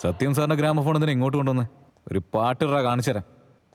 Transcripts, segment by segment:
സത്യം സാറിന്റെ ഗ്രാമഫോൺ എന്തിനാ ഇങ്ങോട്ട് കൊണ്ടുവന്ന് ഒരു പാട്ടിറ കാണിച്ചു തരാം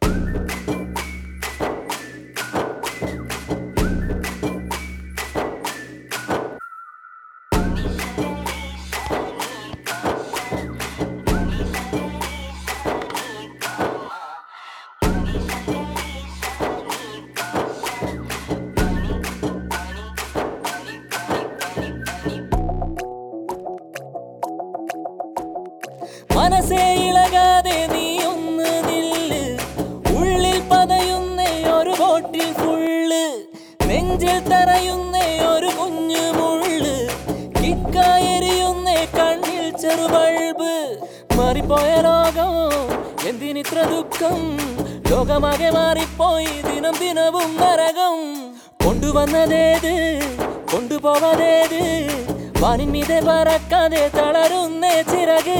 മനസ്സേ ഇളകാതെ നീ ഒന്ന് നില്ല് ഉള്ളിൽ പതയുന്നേ ഒരു ബോട്ടിൽ ഫുള്ള് നെഞ്ചിൽ തറയുന്നേ ഒരു കുഞ്ഞു മുള്ള് കിക്കായെരിയുന്നേ കണ്ണിൽ ചെറുബൾബ് മാറിപ്പോയ ലോകം എന്തിനിത്ര ദുഃഖം ലോകമാകെ മാറിപ്പോയി ദിനം ദിനവും നരകം കൊണ്ടുവന്നതേത് കൊണ്ടുപോവതേത് വാനിന്മീതെ പറക്കാതെ തളരുന്നേ ചിറക്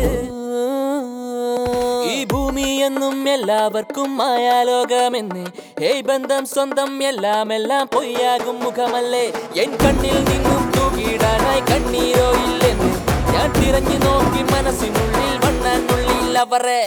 ഈ ഭൂമി എന്നും എല്ലാവർക്കും മായാലോകമെന്ന് ഏയ് ബന്ധം സ്വന്തം എല്ലാം എല്ലാം പൊയ്യാകും മുഖമല്ലേ എൻ കണ്ണിൽ നിന്നും തൂക്കിയിടാനായി കണ്ണീരോ ഇല്ലെന്ന് ഞാൻ തിരഞ്ഞു നോക്കി മനസ്സിനുള്ളിൽ വണ്ണാനുള്ളിൽ അവരെ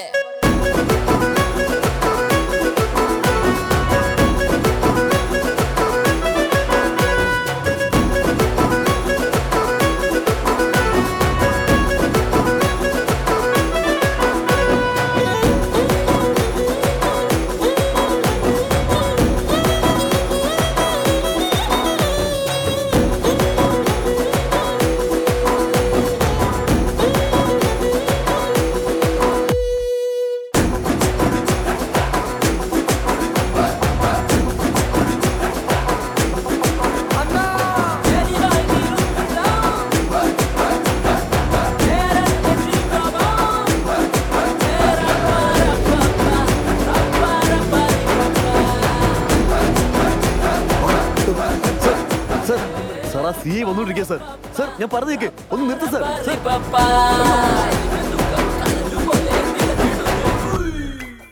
സർ സാർ ആ സി വന്നുകൊണ്ടിരിക്കുക സർ സർ ഞാൻ പറഞ്ഞു കേക്ക് ഒന്ന് നിർത്ത് സർ Bye.